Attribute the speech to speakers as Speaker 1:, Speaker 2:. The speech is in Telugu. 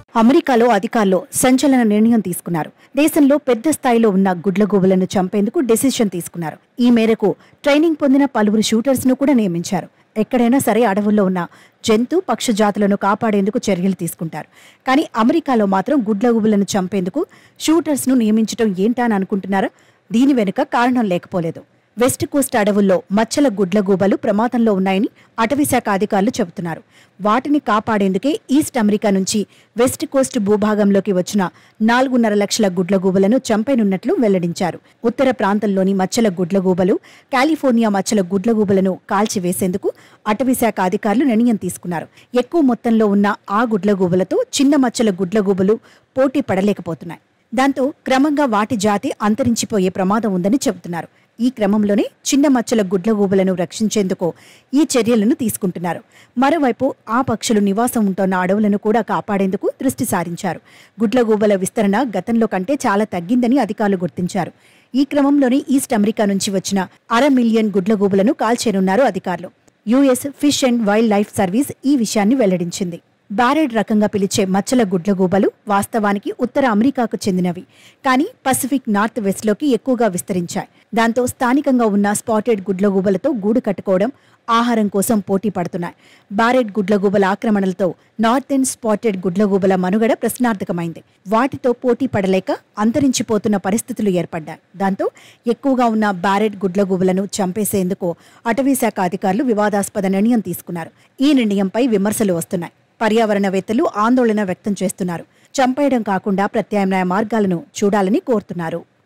Speaker 1: అమెరికాలో అధికారులు సంచలన నిర్ణయం తీసుకున్నారు దేశంలో పెద్ద స్థాయిలో ఉన్న గుడ్లగూబలను చంపేందుకు డెసిషన్ తీసుకున్నారు ఈ మేరకు ట్రైనింగ్ పొందిన పలువురు షూటర్స్ ను కూడా నియమించారు ఎక్కడైనా సరే అడవుల్లో ఉన్న జంతు పక్షి జాతులను కాపాడేందుకు చర్యలు తీసుకుంటారు కానీ అమెరికాలో మాత్రం గుడ్లగూబలను చంపేందుకు షూటర్స్ ను నియమించడం ఏంటా అని అనుకుంటున్నారా దీని వెనుక కారణం లేకపోలేదు వెస్ట్ కోస్ట్ అడవుల్లో మచ్చల గుడ్లగూబలు ప్రమాదంలో ఉన్నాయని అటవీశాఖ అధికారులు చెబుతున్నారు వాటిని కాపాడేందుకే ఈస్ట్ అమెరికా నుంచి వెస్ట్ కోస్ట్ భూభాగంలోకి వచ్చిన నాలుగున్నర లక్షల గుడ్లగూబలను చంపేనున్నట్లు వెల్లడించారు ఉత్తర ప్రాంతంలోని మచ్చల గుడ్లగూబలు కాలిఫోర్నియా మచ్చల గుడ్లగూబలను కాల్చివేసేందుకు అటవీశాఖ అధికారులు నిర్ణయం తీసుకున్నారు ఎక్కువ మొత్తంలో ఉన్న ఆ గుడ్లగూబలతో చిన్న మచ్చల గుడ్లగూబలు పోటీ పడలేకపోతున్నాయి దాంతో క్రమంగా వాటి జాతి అంతరించిపోయే ప్రమాదం ఉందని చెబుతున్నారు ఈ క్రమంలోనే చిన్న మచ్చల గుడ్లగూబలను రక్షించేందుకు ఈ చర్యలను తీసుకుంటున్నారు మరోవైపు ఆ పక్షులు నివాసం ఉంటున్న అడవులను కూడా కాపాడేందుకు దృష్టి సారించారు గుడ్లగూబల విస్తరణ గతంలో కంటే చాలా తగ్గిందని అధికారులు గుర్తించారు ఈ క్రమంలోనే ఈస్ట్ అమెరికా నుంచి వచ్చిన అర మిలియన్ గుడ్లగూబలను కాల్చేనున్నారు అధికారులు US fish and wildlife service ఈ విషయాన్ని వెల్లడించింది బారెడ్ రకంగా పిలిచే మచ్చల గుడ్లగూబలు వాస్తవానికి ఉత్తర అమెరికాకు చెందినవి కానీ పసిఫిక్ నార్త్ వెస్ట్లోకి ఎక్కువగా విస్తరించాయి దాంతో స్థానికంగా ఉన్న స్పాటెడ్ గుడ్లగూబలతో గూడు కట్టుకోవడం ఆహారం కోసం పోటీ పడుతున్నాయి బారెడ్ గుడ్లగూబల ఆక్రమణలతో నార్థెన్ స్పాటెడ్ గుడ్లగూబల మనుగడ ప్రశ్నార్థకమైంది వాటితో పోటీ పడలేక అంతరించిపోతున్న పరిస్థితులు ఏర్పడ్డాయి దాంతో ఎక్కువగా ఉన్న బారెడ్ గుడ్లగూబలను చంపేసేందుకు అటవీశాఖ అధికారులు వివాదాస్పద నిర్ణయం తీసుకున్నారు ఈ నిర్ణయంపై విమర్శలు వస్తున్నాయి పర్యావరణవేత్తలు ఆందోళన వ్యక్తం చేస్తున్నారు చంపేయడం కాకుండా ప్రత్యామ్నాయ మార్గాలను చూడాలని కోరుతున్నారు